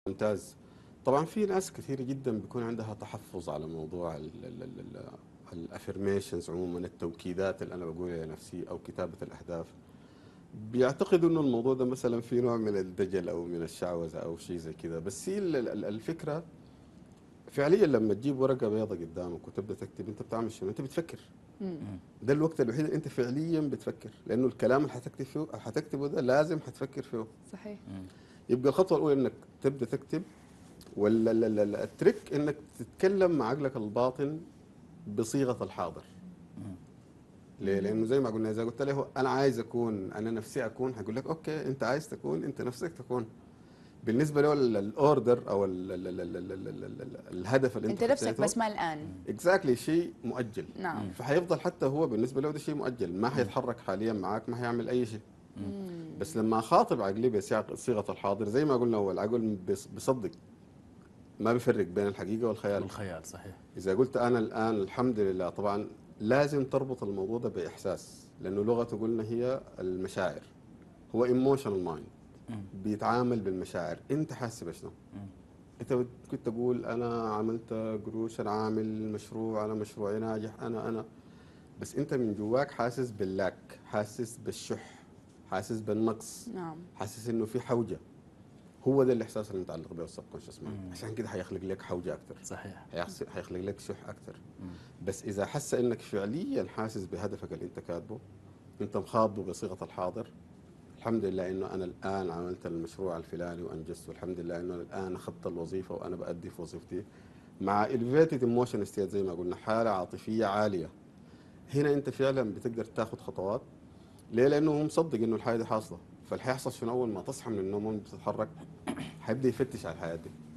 ممتاز طبعا في ناس كثيره جدا بيكون عندها تحفظ على موضوع الافرميشنز عموما التوكيدات اللي انا بقولها لنفسي او كتابه الاهداف بيعتقدوا انه الموضوع ده مثلا في نوع من الدجل او من الشعوذه او شيء زي كذا بس هي ال- ال- الفكره فعليا لما تجيب ورقه بيضاء قدامك وتبدا تكتب انت بتعمل شنو؟ انت بتفكر ده الوقت الوحيد اللي انت فعليا بتفكر لانه الكلام اللي حتكتب فيه حتكتبه ده لازم حتفكر فيه صحيح يبقى الخطوه الاولى انك تبدا تكتب ولا ال- ال- ال- التريك انك تتكلم مع عقلك الباطن بصيغه الحاضر ليه؟ لانه زي ما قلنا اذا قلت له انا عايز اكون انا نفسي اكون هيقول لك اوكي انت عايز تكون انت نفسك تكون بالنسبه له ال- الاوردر او ال ال ال ال ال ال ال ال الهدف اللي انت نفسك بس ما الان اكزاكتلي شيء مؤجل نعم فحيفضل حتى هو بالنسبه له ده شيء مؤجل ما حيتحرك حاليا معاك ما حيعمل اي شيء بس لما اخاطب عقلي بصيغه الحاضر زي ما قلنا هو العقل بيص- بيصدق ما بيفرق بين الحقيقه والخيال الخيال صحيح اذا قلت انا الان الحمد لله طبعا لازم تربط الموضوع ده باحساس لانه لغته قلنا هي المشاعر هو ايموشنال مايند مم. بيتعامل بالمشاعر انت حاسس بشنو مم. انت بت- كنت تقول انا عملت قروش انا عامل مشروع انا مشروعي ناجح انا انا بس انت من جواك حاسس باللاك حاسس بالشح حاسس بالنقص نعم حاسس انه في حوجه هو ده الاحساس اللي متعلق به السبكونشس مايند مم. عشان كده حيخلق لك حوجه اكثر صحيح حيحس- حيخلق لك شح اكثر مم. بس اذا حس انك فعليا حاسس بهدفك اللي انت كاتبه انت مخاطبه بصيغه الحاضر الحمد لله انه انا الان عملت المشروع الفلاني وانجزته الحمد لله انه أنا الان اخذت الوظيفه وانا بادي في وظيفتي مع elevated emotion state زي ما قلنا حاله عاطفيه عاليه هنا انت فعلا بتقدر تاخذ خطوات ليه؟ لانه هو مصدق انه الحياه دي حاصله فاللي حيحصل شنو اول ما تصحى من النوم وانت بتتحرك حيبدا يفتش على الحياه دي